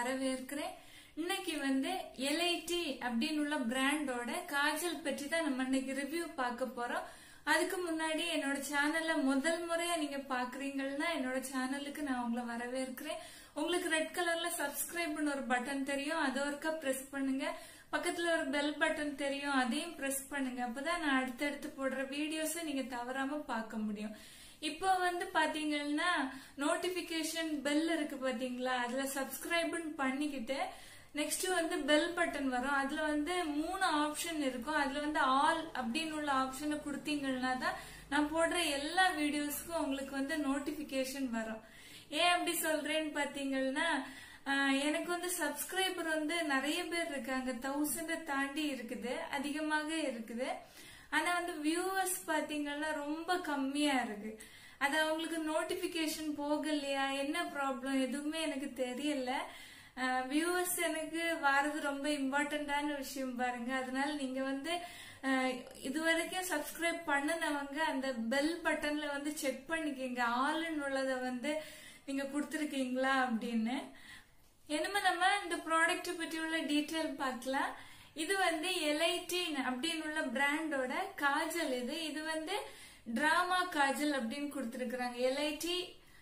வரவேற்கிறேன் இன்னைக்கு வந்து எல்ஐடி அப்படின்னு உள்ள பிராண்டோட காஜல் பற்றி தான் நம்ம இன்னைக்கு ரிவ்யூ பார்க்க போறோம் அதுக்கு முன்னாடி என்னோட சேனல்ல முதல் முறையா நீங்க பாக்குறீங்கன்னா என்னோட சேனலுக்கு நான் உங்களை வரவேற்கிறேன் உங்களுக்கு ரெட் கலர்ல சப்ஸ்கிரைப்னு ஒரு பட்டன் தெரியும் அதை ஒருக்கா பிரஸ் பண்ணுங்க பக்கத்துல ஒரு பெல் பட்டன் தெரியும் அதையும் பிரஸ் பண்ணுங்க அப்பதான் நான் அடுத்தடுத்து போடுற வீடியோஸை நீங்க தவறாம பார்க்க முடியும் இப்போ வந்து பாத்தீங்கன்னா நோட்டிபிகேஷன் பெல் இருக்கு பாத்தீங்களா அதுல சப்ஸ்கிரைப்னு பண்ணிக்கிட்டு நெக்ஸ்ட் வந்து பெல் பட்டன் வரும் அதுல வந்து மூணு ஆப்ஷன் இருக்கும் அதுல வந்து ஆல் அப்படின்னு உள்ள ஆப்ஷனை கொடுத்தீங்கன்னா தான் நான் போடுற எல்லா வீடியோஸ்க்கும் உங்களுக்கு வந்து நோட்டிபிகேஷன் வரும் ஏன் அப்படி சொல்றேன்னு பாத்தீங்கன்னா ஆஹ் எனக்கு வந்து சப்ஸ்கிரைபர் வந்து நிறைய பேர் இருக்காங்க தௌசண்ட தாண்டி இருக்குது அதிகமாக இருக்குது ஆனா வந்து வியூவர்ஸ் பாத்தீங்கன்னா ரொம்ப கம்மியா இருக்கு அது அவங்களுக்கு நோட்டிபிகேஷன் போகலையா என்ன ப்ராப்ளம் எதுவுமே எனக்கு தெரியல வியூவர்ஸ் எனக்கு வாரது ரொம்ப இம்பார்ட்டன்டான விஷயம் பாருங்க அதனால நீங்க வந்து அஹ், இது வரைக்கும் சப்ஸ்கிரைப் பண்ணினவங்க அந்த பெல் பட்டன்ல வந்து செக் பண்ணிக்கங்க ஆளுன்னு உள்ளதை வந்து நீங்க கொடுத்துருக்கீங்களா அப்படின்னு என்னமே நம்ம இந்த ப்ராடக்ட் பற்றி உள்ள டீட்டெயில் பார்க்கலாம் இது வந்து எலைட்டின் அப்படின்னு உள்ள பிராண்டோட காஜல் இது இது வந்து டிராமா காஜல் அப்படின்னு கொடுத்திருக்கிறாங்க எல்ஐடி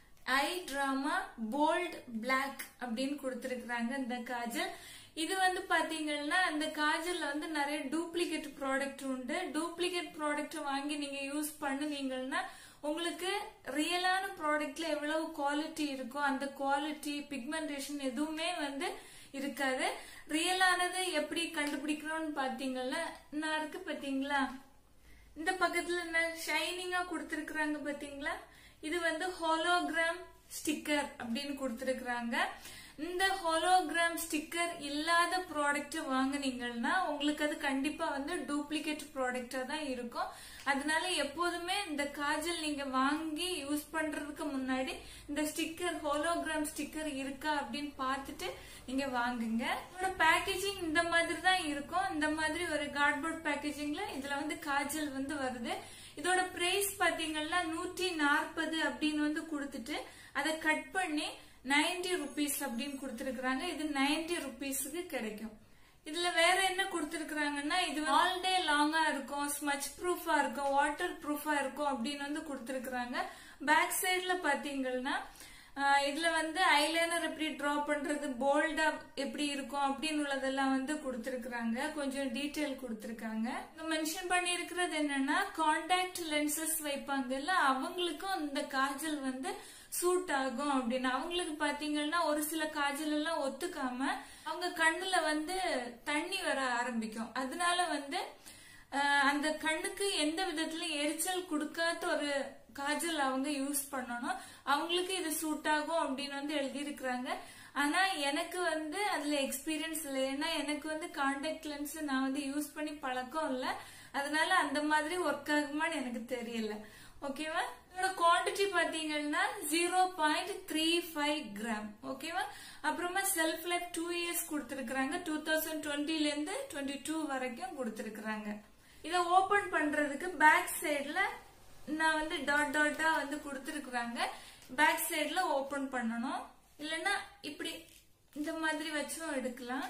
ஐ டிராமா போல்ட் பிளாக் அப்படின்னு கொடுத்திருக்கிறாங்க இந்த காஜல் இது வந்து பாத்தீங்கன்னா இந்த காஜல்ல வந்து நிறைய டூப்ளிகேட் ப்ராடக்ட் உண்டு டூப்ளிகேட் ப்ராடக்ட் வாங்கி நீங்க யூஸ் பண்ணுனீங்கன்னா உங்களுக்கு ரியலான ப்ராடக்ட்ல எவ்வளவு குவாலிட்டி இருக்கோ அந்த குவாலிட்டி பிக்மெண்டேஷன் எதுவுமே வந்து இருக்காது ரியலானது எப்படி கண்டுபிடிக்கிறோம்னு பாத்தீங்கன்னா நான் இருக்கு பாத்தீங்களா இந்த பக்கத்துல என்ன ஷைனிங்கா கொடுத்திருக்கிறாங்க பாத்தீங்களா இது வந்து ஹோலோகிராம் ஸ்டிக்கர் அப்படின்னு கொடுத்திருக்கிறாங்க இந்த ஹோலோகிராம் ஸ்டிக்கர் இல்லாத ப்ராடக்ட் வாங்குனீங்கன்னா உங்களுக்கு அது கண்டிப்பா வந்து டூப்ளிகேட் ப்ராடக்டா தான் இருக்கும் அதனால எப்போதுமே இந்த காஜல் நீங்க வாங்கி யூஸ் பண்றதுக்கு முன்னாடி இந்த ஸ்டிக்கர் ஹோலோகிராம் ஸ்டிக்கர் இருக்கா அப்படின்னு பார்த்துட்டு நீங்க வாங்குங்க இதோட பேக்கேஜிங் இந்த மாதிரி தான் இருக்கும் இந்த மாதிரி ஒரு கார்ட்போர்ட் பேக்கேஜிங்ல இதுல வந்து காஜல் வந்து வருது இதோட பிரைஸ் பாத்தீங்கன்னா நூற்றி நாற்பது அப்படின்னு வந்து கொடுத்துட்டு அதை கட் பண்ணி நைன்டி ருபீஸ் அப்படின்னு கொடுத்திருக்காங்க இது நைன்டி ருபீஸுக்கு கிடைக்கும் இதுல வேற என்ன கொடுத்திருக்காங்கன்னா இது ஆல் டே லாங்கா இருக்கும் ஸ்மச் ப்ரூஃபா இருக்கும் வாட்டர் ப்ரூஃபா இருக்கும் அப்படின்னு வந்து கொடுத்திருக்காங்க பேக் சைடுல பாத்தீங்கன்னா ஆஹ் இதுல வந்து ஐலைனர் எப்படி டிரா பண்றது போல்டா எப்படி இருக்கும் அப்படின்னு உள்ளதெல்லாம் வந்து கொடுத்திருக்காங்க கொஞ்சம் டீடைல் கொடுத்திருக்காங்க மென்ஷன் பண்ணி இருக்கிறது என்னன்னா கான்டாக்ட் லென்சஸ் வைப்பாங்கல்ல அவங்களுக்கும் இந்த காஜல் வந்து சூட் ஆகும் அப்படின்னு அவங்களுக்கு பாத்தீங்கன்னா ஒரு சில காஜல் எல்லாம் ஒத்துக்காம அவங்க கண்ணுல வந்து தண்ணி வர ஆரம்பிக்கும் அதனால வந்து ஆஹ் அந்த கண்ணுக்கு எந்த விதத்துல எரிச்சல் கொடுக்காத ஒரு காஜல் அவங்க யூஸ் பண்ணணும் அவங்களுக்கு இது சூட் ஆகும் அப்படின்னு வந்து எழுதியிருக்கிறாங்க ஆனா எனக்கு வந்து அதுல எக்ஸ்பீரியன்ஸ் இல்லை ஏன்னா எனக்கு வந்து கான்டாக்ட் லென்ஸ் நான் வந்து யூஸ் பண்ணி பழக்கம் இல்ல அதனால அந்த மாதிரி ஒர்க் ஆகுமான்னு எனக்கு தெரியல ஓகேவா இதோட குவாண்டிட்டி பாத்தீங்கன்னா zero point three five gram ஓகேவா அப்புறமா செல்ஃப் லைஃப் டூ இயர்ஸ் கொடுத்திருக்காங்க டூ தௌசண்ட் டுவெண்ட்டில இருந்து டுவெண்ட்டி டூ வரைக்கும் கொடுத்திருக்காங்க இதை ஓபன் பண்றதுக்கு பேக் சைடுல நான் வந்து டாட் டாட்டா வந்து கொடுத்துருக்குறாங்க பேக் சைடுல ஓபன் பண்ணணும் இல்லைன்னா இப்படி இந்த மாதிரி வச்சும் எடுக்கலாம்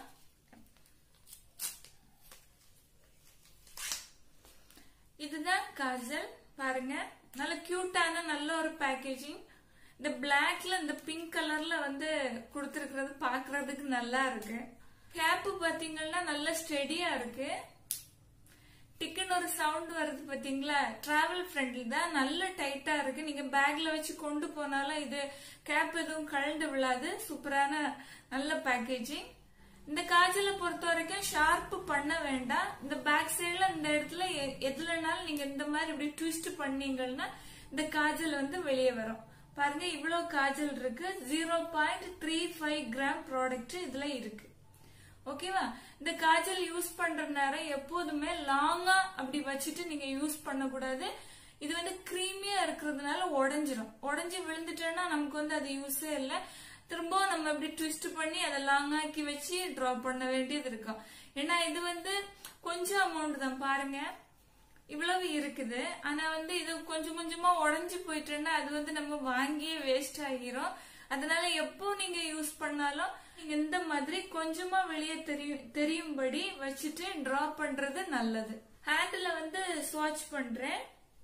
இதுதான் காஜல் பாருங்க நல்ல கியூட்டான நல்ல ஒரு பேக்கேஜிங் இந்த பிளாக்ல இந்த பிங்க் கலர்ல வந்து கொடுத்துருக்கிறது பாக்குறதுக்கு நல்லா இருக்கு கேப் பாத்தீங்கன்னா நல்ல ஸ்டெடியா இருக்கு டிக்குன்னு ஒரு சவுண்ட் வருது பாத்தீங்களா டிராவல் ஃப்ரெண்ட்லி தான் நல்ல டைட்டா இருக்கு நீங்க பேக்ல வச்சு கொண்டு போனாலும் இது கேப் எதுவும் கழண்டு விழாது சூப்பரான நல்ல பேக்கேஜிங் இந்த காஜலை பொறுத்த வரைக்கும் ஷார்ப் பண்ண வேண்டாம் இந்த பேக் சைடுல இந்த இடத்துல எ- எதுலனாலும் நீங்க இந்த மாதிரி இப்படி ட்விஸ்ட் பண்ணீங்கன்னா இந்த காஜல் வந்து வெளியே வரும் பாருங்க இவ்வளவு காஜல் இருக்கு zero point three five gram product இதுல இருக்கு ஓகேவா இந்த காஜல் யூஸ் பண்ற நேரம் எப்போதுமே லாங்கா அப்படி வச்சுட்டு நீங்க யூஸ் பண்ணக்கூடாது இது வந்து கிரீமியா இருக்கிறதுனால உடஞ்சிரும் உடஞ்சி விழுந்துட்டேன்னா நமக்கு வந்து அது யூஸே இல்ல திரும்பவும் நம்ம இப்படி ட்விஸ்ட் பண்ணி அதை லாங்காக்கி வச்சு டிரா பண்ண வேண்டியது இருக்கும் ஏன்னா இது வந்து கொஞ்சம் அமௌண்ட் தான் பாருங்க இவ்வளவு இருக்குது ஆனா வந்து இது கொஞ்சம் கொஞ்சமா உடைஞ்சு போயிட்டுன்னா அது வந்து நம்ம வாங்கியே வேஸ்ட் ஆகிரும் அதனால எப்போ நீங்க யூஸ் பண்ணாலும் நீங்க இந்த மாதிரி கொஞ்சமா வெளியே தெரியும் தெரியும்படி வச்சுட்டு டிரா பண்றது நல்லது ஹேண்டில் வந்து ஸ்வாட்ச் பண்றேன்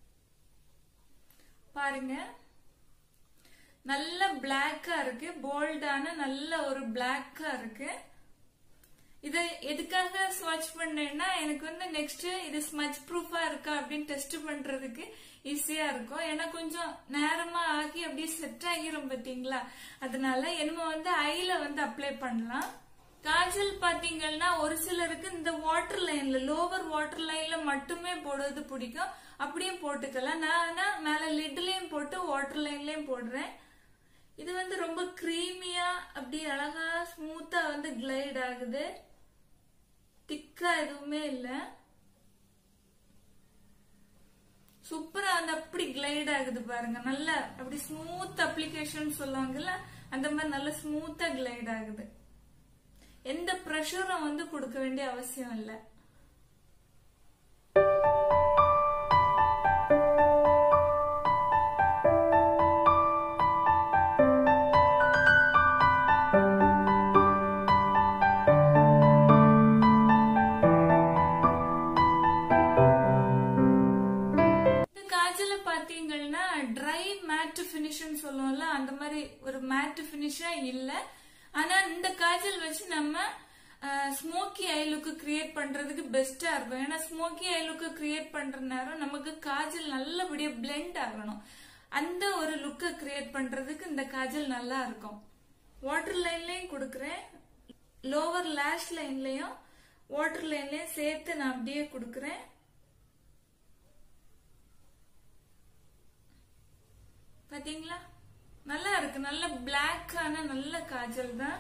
பாருங்க நல்ல பிளாக்கா இருக்கு போல்டான நல்ல ஒரு பிளாக்கா இருக்கு இதை எதுக்காக ஸ்வாட்ச் பண்ணேன்னா எனக்கு வந்து நெக்ஸ்ட் இது ஸ்மச் ப்ரூஃபா இருக்கா அப்படின்னு டெஸ்ட் பண்றதுக்கு ஈஸியா இருக்கும் ஏன்னா கொஞ்சம் நேரமா ஆகி அப்படியே செட் ஆகிரும் பாத்தீங்களா அதனால என்னமோ வந்து ஐல வந்து அப்ளை பண்ணலாம் காஜல் பாத்தீங்கன்னா ஒரு சிலருக்கு இந்த வாட்டர் லைன்ல லோவர் வாட்டர் லைன்ல மட்டுமே போடுறது பிடிக்கும் அப்படியே போட்டுக்கலாம் நான் மேல லிட்லயும் போட்டு வாட்டர் லைன்லயும் போடுறேன் இது வந்து ரொம்ப கிரீமியா அப்படி அழகா ஸ்மூத்தா வந்து கிளைட் ஆகுது திக்கா எதுவுமே இல்ல சூப்பரா வந்து அப்படி கிளைட் ஆகுது பாருங்க நல்ல அப்படி ஸ்மூத் அப்ளிகேஷன் சொல்லுவாங்கல்ல அந்த மாதிரி நல்ல ஸ்மூத்தா கிளைட் ஆகுது எந்த ப்ரெஷரும் வந்து கொடுக்க வேண்டிய அவசியம் இல்லை காஜல பாத்தீங்கன்னா ட்ரை மேட் பினிஷ்னு சொல்லுவோம்ல அந்த மாதிரி ஒரு மேட் பினிஷா இல்ல ஆனா இந்த காஜல் வச்சு நம்ம ஸ்மோக்கி ஐ லுக்கு கிரியேட் பண்றதுக்கு பெஸ்டா இருக்கும் ஏன்னா ஸ்மோக்கி ஐ லுக்கு கிரியேட் பண்ற நேரம் நமக்கு காஜல் நல்லபடியா பிளெண்ட் ஆகணும் அந்த ஒரு லுக்கை கிரியேட் பண்றதுக்கு இந்த காஜல் நல்லா இருக்கும் வாட்டர் லைன்லயும் கொடுக்கறேன் லோவர் லேஷ் லைன்லயும் வாட்டர் லைன்லயும் சேர்த்து நான் அப்படியே கொடுக்கறேன் பாத்தீங்களா நல்லா இருக்கு நல்ல பிளாக்கான நல்ல காஜல் தான்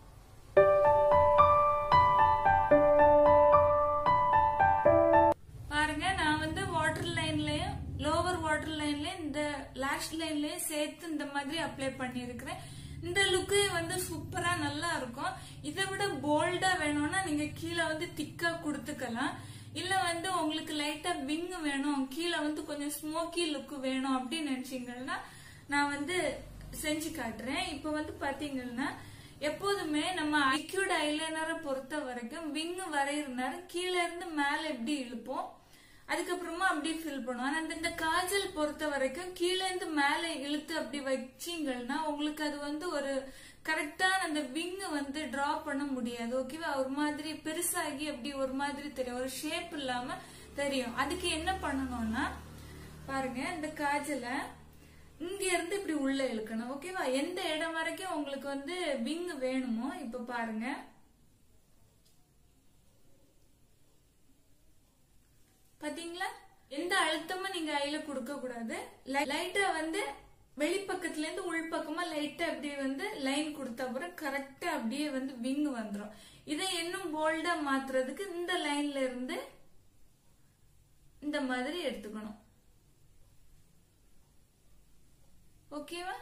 பாருங்க நான் வந்து வாட்டர் லைன்லயும் லோவர் வாட்டர் லைன்லயும் இந்த லாஷ் லைன்லயும் சேர்த்து இந்த மாதிரி அப்ளை பண்ணிருக்கிறேன் இந்த லுக்கு வந்து சூப்பரா நல்லா இருக்கும் இதை விட போல்டா வேணும்னா நீங்க கீழே வந்து திக்கா கொடுத்துக்கலாம் இல்ல வந்து உங்களுக்கு லைட்டா விங் வேணும் கீழே வந்து கொஞ்சம் ஸ்மோக்கி லுக் வேணும் அப்படின்னு நினைச்சீங்கன்னா நான் வந்து செஞ்சு காட்டுறேன் இப்ப வந்து பாத்தீங்கன்னா எப்போதுமே நம்ம லிக்யூட் ஐலைனரை பொறுத்த வரைக்கும் விங் வரைகிற நேரம் கீழே இருந்து மேல எப்படி இழுப்போம் அதுக்கப்புறமா அப்படியே ஃபில் பண்ணுவோம் ஆனா இந்த காஜல் பொறுத்த வரைக்கும் கீழே இருந்து மேல இழுத்து அப்படி வச்சீங்கன்னா உங்களுக்கு அது வந்து ஒரு கரெக்டான அந்த விங் வந்து டிரா பண்ண முடியாது ஓகேவா ஒரு மாதிரி பெருசாகி அப்படி ஒரு மாதிரி தெரியும் ஒரு ஷேப் இல்லாம தெரியும் அதுக்கு என்ன பண்ணணும்னா பாருங்க இந்த காஜலை இங்க இருந்து இப்படி உள்ள இழுக்கணும் ஓகேவா எந்த இடம் வரைக்கும் உங்களுக்கு வந்து விங் வேணுமோ இப்ப பாருங்க பாத்தீங்களா எந்த அழுத்தமும் நீங்க ஐல கொடுக்க கூடாது லைட்டா வந்து வெளிப்பக்கத்துல இருந்து உள்பக்கமா லைட்டா அப்படி வந்து லைன் கொடுத்த அப்புறம் கரெக்டா அப்படியே வந்து விங் வந்துடும் இதை இன்னும் போல்டா மாத்துறதுக்கு இந்த லைன்ல இருந்து இந்த மாதிரி எடுத்துக்கணும் ஓகேவா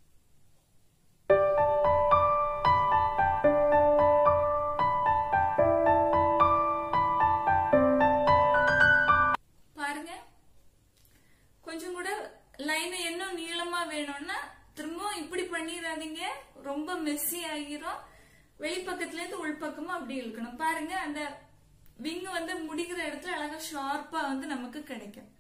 பாருங்க கொஞ்சம் கூட லைன் இன்னும் நீளமா வேணும்னா திரும்பவும் இப்படி பண்ணிடாதீங்க ரொம்ப மெஸ்ஸி ஆகிரும் வெளிப்பக்கத்துல இருந்து உள்பக்கமா அப்படி இழுக்கணும் பாருங்க அந்த விங் வந்து முடிக்கிற இடத்துல அழகா ஷார்ப்பா வந்து நமக்கு கிடைக்கும்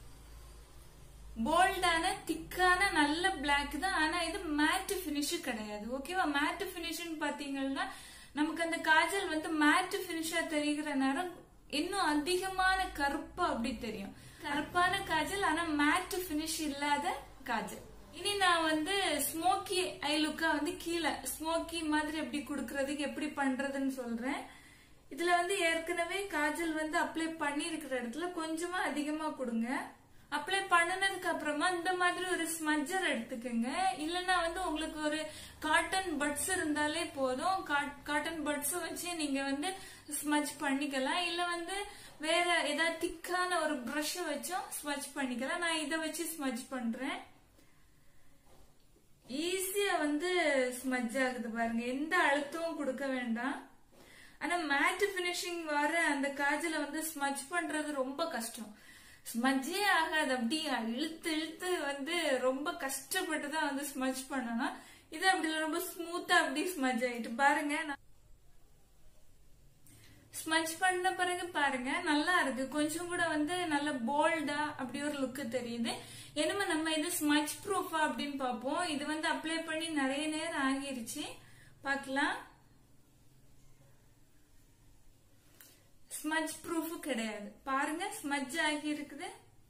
போல்டான திக்கான நல்ல பிளாக் தான் ஆனா இது மேட் பினிஷ் கிடையாது ஓகேவா மேட் பினிஷ்னு பாத்தீங்கன்னா நமக்கு அந்த காஜல் வந்து மேட் பினிஷா தெரிகிற நேரம் இன்னும் அதிகமான கருப்பு அப்படி தெரியும் கருப்பான காஜல் ஆனா மேட் பினிஷ் இல்லாத காஜல் இனி நான் வந்து ஸ்மோக்கி ஐ லுக்கா வந்து கீழே ஸ்மோக்கி மாதிரி எப்படி குடுக்கறதுக்கு எப்படி பண்றதுன்னு சொல்றேன் இதுல வந்து ஏற்கனவே காஜல் வந்து அப்ளை பண்ணி இருக்கிற இடத்துல கொஞ்சமா அதிகமா கொடுங்க அப்ளை பண்ணினதுக்கு அப்புறமா இந்த மாதிரி ஒரு ஸ்மஜர் எடுத்துக்கோங்க இல்லைன்னா வந்து உங்களுக்கு ஒரு காட்டன் பட்ஸ் இருந்தாலே போதும் காட்டன் பட்ஸ் வச்சு நீங்க வந்து ஸ்மஜ் பண்ணிக்கலாம் இல்ல வந்து வேற ஏதாவது திக்கான ஒரு ப்ரஷ் வச்சும் ஸ்மஜ் பண்ணிக்கலாம் நான் இதை வச்சு ஸ்மஜ் பண்றேன் ஈஸியா வந்து ஸ்மஜ் ஆகுது பாருங்க எந்த அழுத்தமும் கொடுக்க வேண்டாம் ஆனா மேட் பினிஷிங் வர அந்த காஜல வந்து ஸ்மஜ் பண்றது ரொம்ப கஷ்டம் ஸ்மஜ்ஜே ஆகாது அப்படியே இழுத்து இழுத்து வந்து ரொம்ப கஷ்டப்பட்டு தான் வந்து ஸ்மஜ் பண்ணணும் இது அப்படி இல்ல, ரொம்ப ஸ்மூத்தா அப்படி ஸ்மஜ் ஆயிட்டு பாருங்க நான் ஸ்மஜ் பண்ண பிறகு பாருங்க நல்லா இருக்கு கொஞ்சம் கூட வந்து நல்ல போல்டா அப்படி ஒரு லுக் தெரியுது என்னமோ நம்ம இது ஸ்மஜ் ப்ரூஃபா அப்படின்னு பார்ப்போம் இது வந்து அப்ளை பண்ணி நிறைய நேரம் ஆகிருச்சு பார்க்கலாம் ஸ்மஜ் ப்ரூஃப் கிடையாது பாருங்க ஸ்மஜ் ஆகி இருக்குது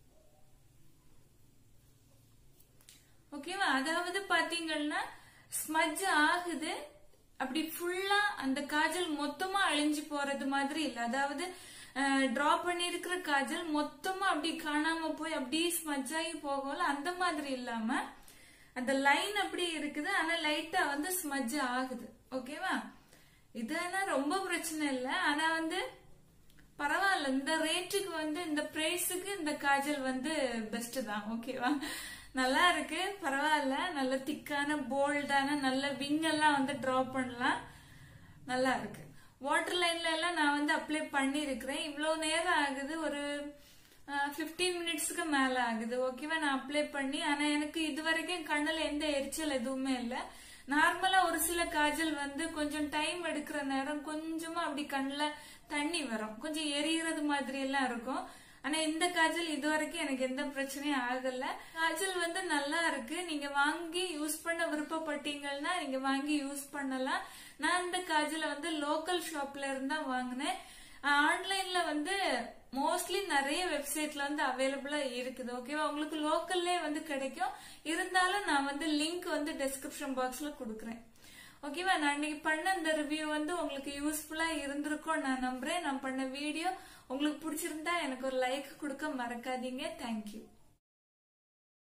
ஓகேவா அதாவது பாத்தீங்கன்னா ஸ்மஜ் ஆகுது அப்படி ஃபுல்லா அந்த காஜல் மொத்தமா அழிஞ்சு போறது மாதிரி இல்ல அதாவது டிரா பண்ணிருக்கிற காஜல் மொத்தமா அப்படி காணாம போய் அப்படியே ஸ்மஜ் ஆகி போகல அந்த மாதிரி இல்லாம அந்த லைன் அப்படி இருக்குது ஆனா லைட்டா வந்து ஸ்மஜ் ஆகுது ஓகேவா இது ஆனா ரொம்ப பிரச்சனை இல்ல ஆனா வந்து பரவாயில்ல இந்த ரேட்டுக்கு வந்து இந்த பிரைஸுக்கு இந்த காஜல் வந்து பெஸ்ட் தான் ஓகேவா நல்லா இருக்கு பரவாயில்ல நல்ல திக்கான போல்டான நல்ல விங் எல்லாம் வந்து டிரா பண்ணலாம் நல்லா இருக்கு வாட்டர் லைன்ல எல்லாம் நான் வந்து அப்ளை பண்ணிருக்கிறேன் இவ்வளவு நேரம் ஆகுது ஒரு பிப்டீன் மினிட்ஸ்க்கு மேல ஆகுது ஓகேவா நான் அப்ளை பண்ணி ஆனா எனக்கு இது வரைக்கும் கண்ணுல எந்த எரிச்சல் எதுவுமே இல்ல நார்மலா ஒரு சில காஜல் வந்து கொஞ்சம் டைம் எடுக்கிற நேரம் கொஞ்சமா அப்படி கண்ணுல தண்ணி வரும் கொஞ்சம் எரியறது மாதிரி எல்லாம் இருக்கும் ஆனா இந்த காஜல் இது வரைக்கும் எனக்கு எந்த பிரச்சனையும் ஆகல காஜல் வந்து நல்லா இருக்கு நீங்க வாங்கி யூஸ் பண்ண விருப்பப்பட்டீங்கன்னா நீங்க வாங்கி யூஸ் பண்ணலாம் நான் இந்த காஜலை வந்து லோக்கல் ஷாப்ல இருந்தா வாங்கினேன் ஆன்லைன்ல வந்து மோஸ்ட்லி நிறைய வெப்சைட்ல வந்து அவைலபிளா இருக்குது ஓகேவா உங்களுக்கு லோக்கல்லே வந்து கிடைக்கும் இருந்தாலும் நான் வந்து லிங்க் வந்து டெஸ்கிரிப்ஷன் பாக்ஸ்ல கொடுக்குறேன் ஓகேவா நான் இன்னைக்கு பண்ண இந்த ரிவ்யூ வந்து உங்களுக்கு யூஸ்ஃபுல்லா இருந்திருக்கும் நான் நம்புறேன் நான் பண்ண வீடியோ உங்களுக்கு பிடிச்சிருந்தா எனக்கு ஒரு லைக் கொடுக்க மறக்காதீங்க தேங்க்யூ